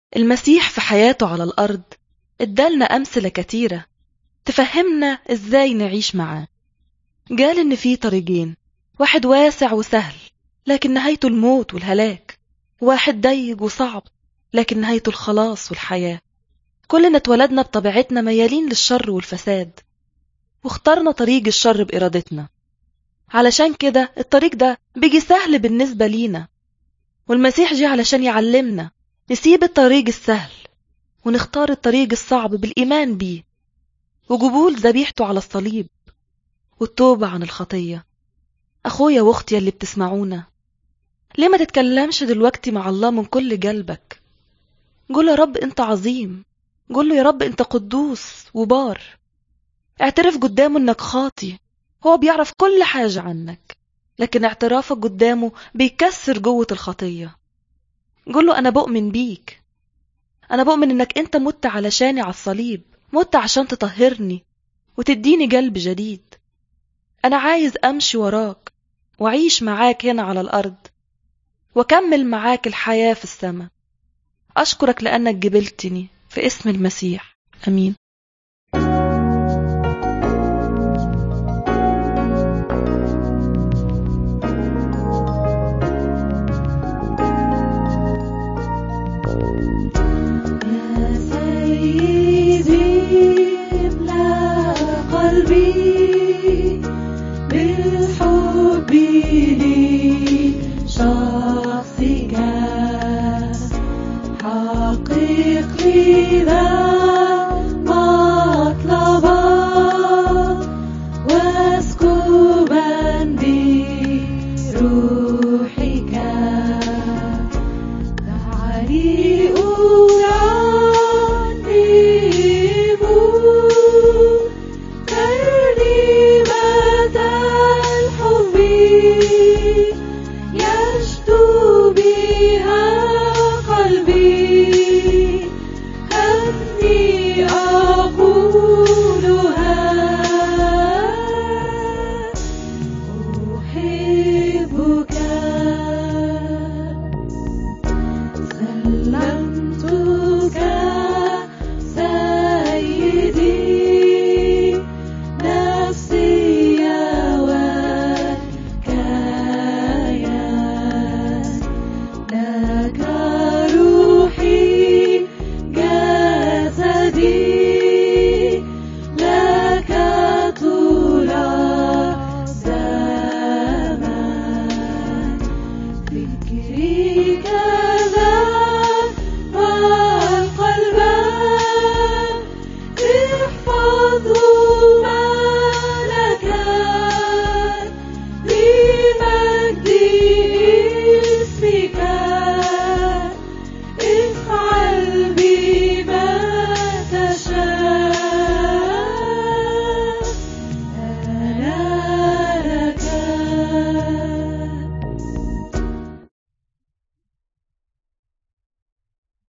المسيح في حياته على الأرض ادالنا أمثلة كتيرة تفهمنا إزاي نعيش معاه قال إن في طريقين واحد واسع وسهل لكن نهايته الموت والهلاك واحد ضيق وصعب لكن نهايته الخلاص والحياة كلنا اتولدنا بطبيعتنا ميالين للشر والفساد واخترنا طريق الشر بإرادتنا علشان كده الطريق ده بيجي سهل بالنسبة لينا والمسيح جه علشان يعلمنا نسيب الطريق السهل ونختار الطريق الصعب بالإيمان بيه وقبول ذبيحته على الصليب والتوبة عن الخطية أخويا وأختي اللي بتسمعونا ليه ما تتكلمش دلوقتي مع الله من كل قلبك قول يا رب أنت عظيم قول له يا رب أنت قدوس وبار اعترف قدامه أنك خاطي هو بيعرف كل حاجة عنك لكن اعترافك قدامه بيكسر جوة الخطية قول له أنا بؤمن بيك أنا بؤمن إنك أنت مت علشاني على الصليب مت عشان تطهرني وتديني قلب جديد أنا عايز أمشي وراك وأعيش معاك هنا على الأرض وأكمل معاك الحياة في السماء أشكرك لأنك جبلتني في اسم المسيح أمين يا سيدي املأ قلبي بالحب لشخصك حقق لي ذا مطلبا واسكبا بروحك دعني